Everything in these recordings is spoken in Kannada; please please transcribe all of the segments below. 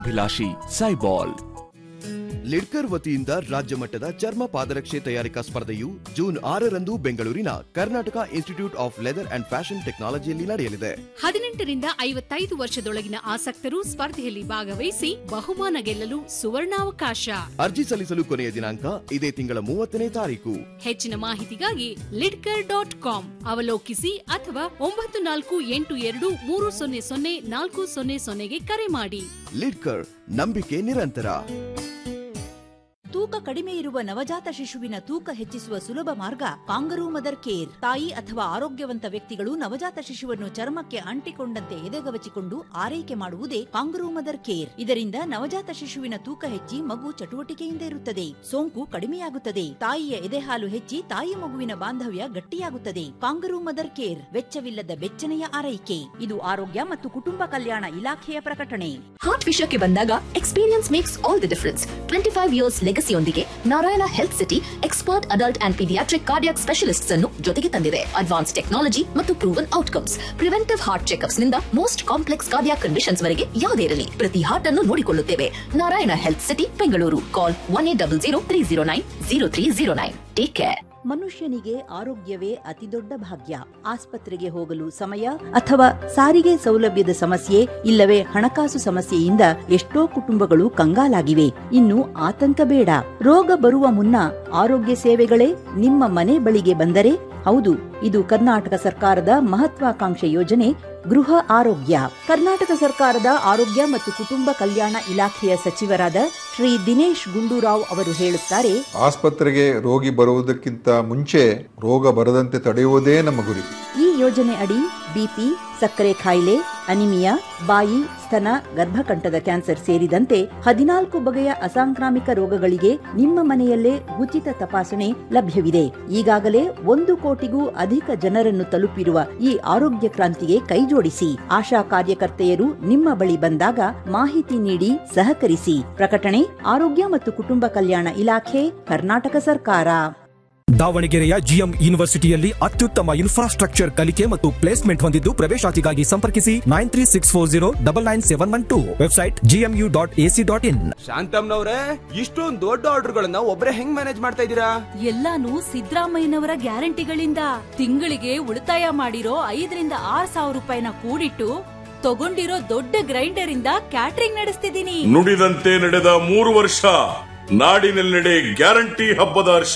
ಅಭಿಲಾಷಿ ಸೈಬಾಲ್ ಲಿಡ್ಕರ್ ವತಿಯಿಂದ ರಾಜ್ಯ ಮಟ್ಟದ ಚರ್ಮ ಪಾದರಕ್ಷೆ ತಯಾರಿಕಾ ಸ್ಪರ್ಧೆಯು ಜೂನ್ ಆರರಂದು ಬೆಂಗಳೂರಿನ Karnataka institute of leather and fashion ಟೆಕ್ನಾಲಜಿಯಲ್ಲಿ ನಡೆಯಲಿದೆ ಹದಿನೆಂಟರಿಂದ ಐವತ್ತೈದು ವರ್ಷದೊಳಗಿನ ಆಸಕ್ತರು ಸ್ಪರ್ಧೆಯಲ್ಲಿ ಭಾಗವಹಿಸಿ ಬಹುಮಾನ ಗೆಲ್ಲಲು ಸುವರ್ಣಾವಕಾಶ ಅರ್ಜಿ ಸಲ್ಲಿಸಲು ಕೊನೆಯ ದಿನಾಂಕ ಇದೇ ತಿಂಗಳ ಮೂವತ್ತನೇ ತಾರೀಕು ಹೆಚ್ಚಿನ ಮಾಹಿತಿಗಾಗಿ ಲಿಡ್ಕರ್ ಡಾಟ್ ಕಾಮ್ ಅವಲೋಕಿಸಿ ಅಥವಾ ಒಂಬತ್ತು ನಾಲ್ಕು ಎಂಟು ಎರಡು ಮೂರು ಸೊನ್ನೆ ಸೊನ್ನೆ ನಾಲ್ಕು ಸೊನ್ನೆ ಸೊನ್ನೆಗೆ ಕರೆ ಮಾಡಿ ಲಿಡ್ಕರ್ ನಂಬಿಕೆ ನಿರಂತರ ತೂಕ ಕಡಿಮೆ ಇರುವ ನವಜಾತ ಶಿಶುವಿನ ತೂಕ ಹೆಚ್ಚಿಸುವ ಸುಲಭ ಮಾರ್ಗ ಕಾಂಗರೂ ಮದರ್ ಕೇರ್ ತಾಯಿ ಅಥವಾ ಆರೋಗ್ಯವಂತ ವ್ಯಕ್ತಿಗಳು ನವಜಾತ ಶಿಶುವನ್ನು ಚರ್ಮಕ್ಕೆ ಅಂಟಿಕೊಂಡಂತೆ ಎದೆಗವಚಿಕೊಂಡು ಆರೈಕೆ ಮಾಡುವುದೇ ಕಾಂಗರೂ ಮದರ್ ಕೇರ್ ಇದರಿಂದ ನವಜಾತ ಶಿಶುವಿನ ತೂಕ ಹೆಚ್ಚಿ ಮಗು ಚಟುವಟಿಕೆಯಿಂದ ಇರುತ್ತದೆ ಸೋಂಕು ಕಡಿಮೆಯಾಗುತ್ತದೆ ತಾಯಿಯ ಎದೆಹಾಲು ಹೆಚ್ಚಿ ತಾಯಿ ಮಗುವಿನ ಬಾಂಧವ್ಯ ಗಟ್ಟಿಯಾಗುತ್ತದೆ ಕಾಂಗರೂ ಮದರ್ ಕೇರ್ ವೆಚ್ಚವಿಲ್ಲದ ಬೆಚ್ಚನೆಯ ಆರೈಕೆ ಇದು ಆರೋಗ್ಯ ಮತ್ತು ಕುಟುಂಬ ಕಲ್ಯಾಣ ಇಲಾಖೆಯ ಪ್ರಕಟಣೆ ಹಾರ್ಟ್ ವಿಷಯಕ್ಕೆ ಬಂದಾಗ experience makes all the difference twenty five years ಲೆಗಸಿಯೊಂದಿಗೆ Narayana health city expert adult and paediatric cardiac specialists ಅನ್ನು ಜೊತೆಗೆ ತಂದಿದೆ ಅಡ್ವಾನ್ಸ್ ಟೆಕ್ನಾಲಜಿ ಮತ್ತು proven outcomes preventive heart checkups ನಿಂದ ಮೋಸ್ಟ್ ಕಾಂಪ್ಲೆಕ್ಸ್ ಕಾರ್ಡಿಯಾಕ್ ಕಂಡೀಷನ್ಸ್ ವರೆಗೆ ಯಾವುದೇ ಇರಲಿ ಪ್ರತಿ ಹಾರ್ಟ್ ಅನ್ನು ನೋಡಿಕೊಳ್ಳುತ್ತೇವೆ Narayana health city Bengaluru call one eight double zero three zero nine zero three zero nine take care ಮನುಷ್ಯನಿಗೆ ಆರೋಗ್ಯವೇ ಅತಿದೊಡ್ಡ ಭಾಗ್ಯ ಆಸ್ಪತ್ರೆಗೆ ಹೋಗಲು ಸಮಯ ಅಥವಾ ಸಾರಿಗೆ ಸೌಲಭ್ಯದ ಸಮಸ್ಯೆ ಇಲ್ಲವೇ ಹಣಕಾಸು ಸಮಸ್ಯೆಯಿಂದ ಎಷ್ಟೋ ಕುಟುಂಬಗಳು ಕಂಗಾಲಾಗಿವೆ ಇನ್ನು ಆತಂಕ ಬೇಡ ರೋಗ ಬರುವ ಮುನ್ನ ಆರೋಗ್ಯ ಸೇವೆಗಳೇ ನಿಮ್ಮ ಮನೆ ಬಳಿಗೆ ಬಂದರೆ ಹೌದು ಇದು ಕರ್ನಾಟಕ ಸರ್ಕಾರದ ಮಹತ್ವಾಕಾಂಕ್ಷೆ ಯೋಜನೆ ಗೃಹ ಆರೋಗ್ಯ ಕರ್ನಾಟಕ ಸರ್ಕಾರದ ಆರೋಗ್ಯ ಮತ್ತು ಕುಟುಂಬ ಕಲ್ಯಾಣ ಇಲಾಖೆಯ ಸಚಿವರಾದ ಶ್ರೀ ದಿನೇಶ್ ಗುಂಡೂರಾವ್ ಅವರು ಹೇಳುತ್ತಾರೆ ಆಸ್ಪತ್ರೆಗೆ ರೋಗಿ ಬರುವುದಕ್ಕಿಂತ ಮುಂಚೆ ರೋಗ ಬರದಂತೆ ತಡೆಯುವುದೇ ನಮ್ಮ ಗುರಿ ಈ ಯೋಜನೆ ಅಡಿ ಬಿಪಿ ಸಕ್ಕರೆ ಕಾಯಿಲೆ ಅನಿಮಿಯಾ ಬಾಯಿ ಸ್ತನ ಗರ್ಭಕಂಠದ ಕ್ಯಾನ್ಸರ್ ಸೇರಿದಂತೆ ಹದಿನಾಲ್ಕು ಬಗೆಯ ಅಸಾಂಕ್ರಾಮಿಕ ರೋಗಗಳಿಗೆ ನಿಮ್ಮ ಮನೆಯಲ್ಲೇ ಉಚಿತ ತಪಾಸಣೆ ಲಭ್ಯವಿದೆ ಈಗಾಗಲೇ ಒಂದು ಕೋಟಿಗೂ ಅಧಿಕ ಜನರನ್ನು ತಲುಪಿರುವ ಈ ಆರೋಗ್ಯ ಕ್ರಾಂತಿಗೆ ಕೈಜೋಡಿಸಿ ಆಶಾ ಕಾರ್ಯಕರ್ತೆಯರು ನಿಮ್ಮ ಬಳಿ ಬಂದಾಗ ಮಾಹಿತಿ ನೀಡಿ ಸಹಕರಿಸಿ ಪ್ರಕಟಣೆ ಆರೋಗ್ಯ ಮತ್ತು ಕುಟುಂಬ ಕಲ್ಯಾಣ ಇಲಾಖೆ ಕರ್ನಾಟಕ ಸರ್ಕಾರ ದಾವಣಗೆರೆಯ ಜಿಎಂ ಯೂನಿವರ್ಸಿಟಿಯಲ್ಲಿ ಅತ್ಯುತ್ತಮ ಇನ್ಫ್ರಾಸ್ಟ್ರಕ್ಚರ್ ಕಲಿಕೆ ಮತ್ತು ಪ್ಲೇಸ್ಮೆಂಟ್ ಹೊಂದಿದ್ದು ಪ್ರವೇಶಾತಿಗಾಗಿ ಸಂಪರ್ಕಿಸಿ nine three six four zero double nine seven one two website GMU dot AC dot in ಶಾಂತಮ್ನವ್ರೆ ಇಷ್ಟೊಂದು ದೊಡ್ಡ ಆರ್ಡರ್ಗಳನ್ನ ಒಬ್ಬರೇ ಹೆಂಗ್ ಮ್ಯಾನೇಜ್ ಮಾಡ್ತಾ ಇದ್ದೀರಾ ಎಲ್ಲಾನು ಸಿದ್ದರಾಮಯ್ಯನವರ ಗ್ಯಾರಂಟಿಗಳಿಂದ ತಿಂಗಳಿಗೆ ಉಳಿತಾಯ ಮಾಡಿರೋ ಐದರಿಂದ ಆರ್ ಸಾವಿರ ರೂಪಾಯಿನ ಕೂಡಿಟ್ಟು ತಗೊಂಡಿರೋ ದೊಡ್ಡ ಗ್ರೈಂಡರ್ ಇಂದ ಕ್ಯಾಟ್ರಿಂಗ್ ನಡೆಸ್ತಿದ್ದೀನಿ ನುಡಿದಂತೆ ನಡೆದ ಮೂರು ವರ್ಷ ನಾಡಿನೆಲ್ಲೆಡೆ ಗ್ಯಾರಂಟಿ ಹಬ್ಬದ ಹರ್ಷ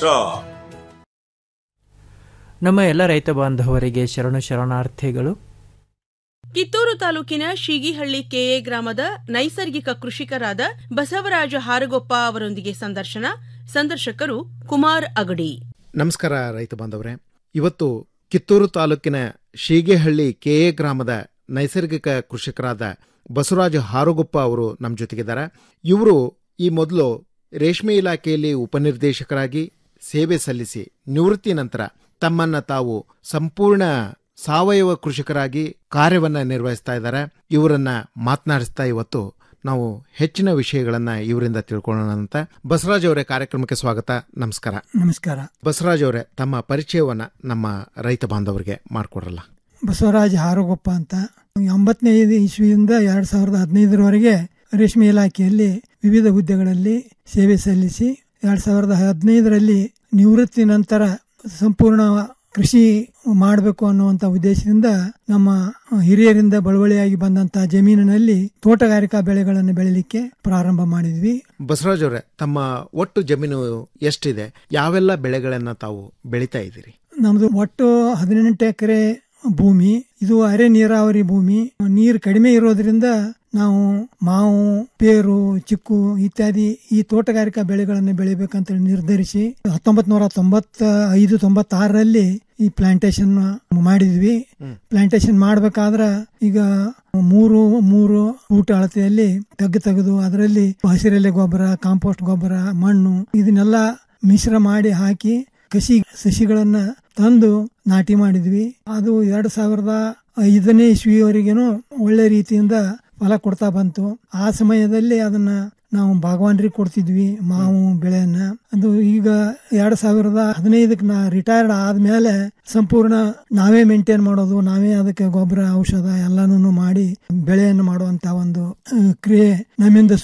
ನಮ್ಮ ಎಲ್ಲ ರೈತ ಬಾಂಧವರಿಗೆ ಶರಣು ಶರಣಾರ್ಥಿಗಳು ಕಿತ್ತೂರು ತಾಲೂಕಿನ ಶೀಗಿಹಳ್ಳಿ ಕೆಎ ಗ್ರಾಮದ ನೈಸರ್ಗಿಕ ಕೃಷಿಕರಾದ ಬಸವರಾಜ ಹಾರಗೊಪ್ಪ ಅವರೊಂದಿಗೆ ಸಂದರ್ಶನ ಸಂದರ್ಶಕರು ಕುಮಾರ್ ಅಗಡಿ ನಮಸ್ಕಾರ ರೈತ ಬಾಂಧವರೇ ಇವತ್ತು ಕಿತ್ತೂರು ತಾಲೂಕಿನ ಶೀಗೆಹಳ್ಳಿ ಕೆಎ ಗ್ರಾಮದ ನೈಸರ್ಗಿಕ ಕೃಷಿಕರಾದ ಬಸವರಾಜ ಹಾರುಗೊಪ್ಪ ಅವರು ನಮ್ಮ ಜೊತೆಗಿದ್ದಾರೆ ಇವರು ಈ ಮೊದಲು ರೇಷ್ಮೆ ಇಲಾಖೆಯಲ್ಲಿ ಉಪನಿರ್ದೇಶಕರಾಗಿ ಸೇವೆ ಸಲ್ಲಿಸಿ ನಿವೃತ್ತಿ ನಂತರ ತಮ್ಮನ್ನ ತಾವು ಸಂಪೂರ್ಣ ಸಾವಯವ ಕೃಷಿಕರಾಗಿ ಕಾರ್ಯವನ್ನ ನಿರ್ವಹಿಸ್ತಾ ಇದ್ದಾರೆ ಇವರನ್ನ ಮಾತನಾಡಿಸ್ತಾ ಇವತ್ತು ನಾವು ಹೆಚ್ಚಿನ ವಿಷಯಗಳನ್ನ ಇವರಿಂದ ತಿಳ್ಕೊಳ್ಳೋಣ ಅಂತ ಬಸವರಾಜ್ ಅವರೇ ಕಾರ್ಯಕ್ರಮಕ್ಕೆ ಸ್ವಾಗತ ನಮಸ್ಕಾರ ನಮಸ್ಕಾರ ಬಸವರಾಜ್ ಅವರೇ ತಮ್ಮ ಪರಿಚಯವನ್ನ ನಮ್ಮ ರೈತ ಬಾಂಧವರಿಗೆ ಮಾಡಿಕೊಡ್ರಲ್ಲ ಬಸವರಾಜ್ ಹಾರೋಗೊಪ್ಪ ಅಂತ ಎಂಬತ್ತನೇ ಇಸ್ವಿಯಿಂದ ಎರಡ್ ಸಾವಿರದ ಹದಿನೈದರವರೆಗೆ ರೇಷ್ಮೆ ಇಲಾಖೆಯಲ್ಲಿ ವಿವಿಧ ಹುದ್ದೆಗಳಲ್ಲಿ ಸೇವೆ ಸಲ್ಲಿಸಿ ಎರಡ್ ಸಾವಿರದ ಹದಿನೈದರಲ್ಲಿ ನಿವೃತ್ತಿ ನಂತರ ಸಂಪೂರ್ಣ ಕೃಷಿ ಮಾಡಬೇಕು ಅನ್ನುವಂತ ಉದ್ದೇಶದಿಂದ ನಮ್ಮ ಹಿರಿಯರಿಂದ ಬಳುವಳಿಯಾಗಿ ಬಂದಂತಹ ಜಮೀನಿನಲ್ಲಿ ತೋಟಗಾರಿಕಾ ಬೆಳೆಗಳನ್ನು ಬೆಳಿಲಿಕ್ಕೆ ಪ್ರಾರಂಭ ಮಾಡಿದ್ವಿ ಬಸವರಾಜ್ ಅವರೇ ತಮ್ಮ ಒಟ್ಟು ಜಮೀನು ಎಷ್ಟಿದೆ ಯಾವೆಲ್ಲ ಬೆಳೆಗಳನ್ನ ತಾವು ಬೆಳಿತಾ ಇದ್ದೀರಿ ನಮ್ದು ಒಟ್ಟು ಹದಿನೆಂಟು ಎಕರೆ ಭೂಮಿ ಇದು ಅರೆ ನೀರಾವರಿ ಭೂಮಿ ನೀರು ಕಡಿಮೆ ಇರೋದ್ರಿಂದ ನಾವು ಮಾವು ಪೇರು ಚಿಕ್ಕು ಇತ್ಯಾದಿ ಈ ತೋಟಗಾರಿಕಾ ಬೆಳೆಗಳನ್ನು ಬೆಳಿಬೇಕಂತ ನಿರ್ಧರಿಸಿ ಹತ್ತೊಂಬತ್ ನೂರ ತೊಂಬತ್ತ ಐದು ತೊಂಬತ್ತಾರರಲ್ಲಿ ಈ ಪ್ಲಾಂಟೇಶನ್ ಮಾಡಿದ್ವಿ ಪ್ಲಾಂಟೇಶನ್ ಮಾಡ್ಬೇಕಾದ್ರ ಈಗ ಮೂರು ಮೂರು ಊಟ ಅಳತೆಯಲ್ಲಿ ತಗ್ಗು ತೆಗೆದು ಅದರಲ್ಲಿ ಹಸಿರೆಲೆ ಗೊಬ್ಬರ ಕಾಂಪೋಸ್ಟ್ ಗೊಬ್ಬರ ಮಣ್ಣು ಇದನ್ನೆಲ್ಲ ಮಿಶ್ರ ಮಾಡಿ ಹಾಕಿ ಕಸಿ ಸಸಿಗಳನ್ನ ತಂದು ನಾಟಿ ಮಾಡಿದ್ವಿ ಅದು ಎರಡ್ ಸಾವಿರದ ಐದನೇ ಇಸ್ವಿಯವರೆಗೇನು ಒಳ್ಳೆ ರೀತಿಯಿಂದ ಫಲ ಕೊಡ್ತಾ ಬಂತು ಆ ಸಮಯದಲ್ಲಿ ಅದನ್ನ ನಾವು ಭಾಗವಾನ್ರಿಗೆ ಕೊಡ್ತಿದ್ವಿ ಮಾವು ಬೆಳೆಯನ್ನ ಅದು ಈಗ ಎರಡ್ ಸಾವಿರದ ಹದಿನೈದಕ್ಕೆ ನಾ ರಿಟೈರ್ಡ್ ಆದ್ಮೇಲೆ ಸಂಪೂರ್ಣ ನಾವೇ ಮೇಂಟೈನ್ ಮಾಡೋದು ನಾವೇ ಅದಕ್ಕೆ ಗೊಬ್ಬರ ಔಷಧ ಎಲ್ಲಾನು ಮಾಡಿ ಬೆಳೆಯನ್ನು ಮಾಡುವಂತ ಒಂದು ಆ, ಕ್ರಿಯೆ ನಮ್ಮಿಂದ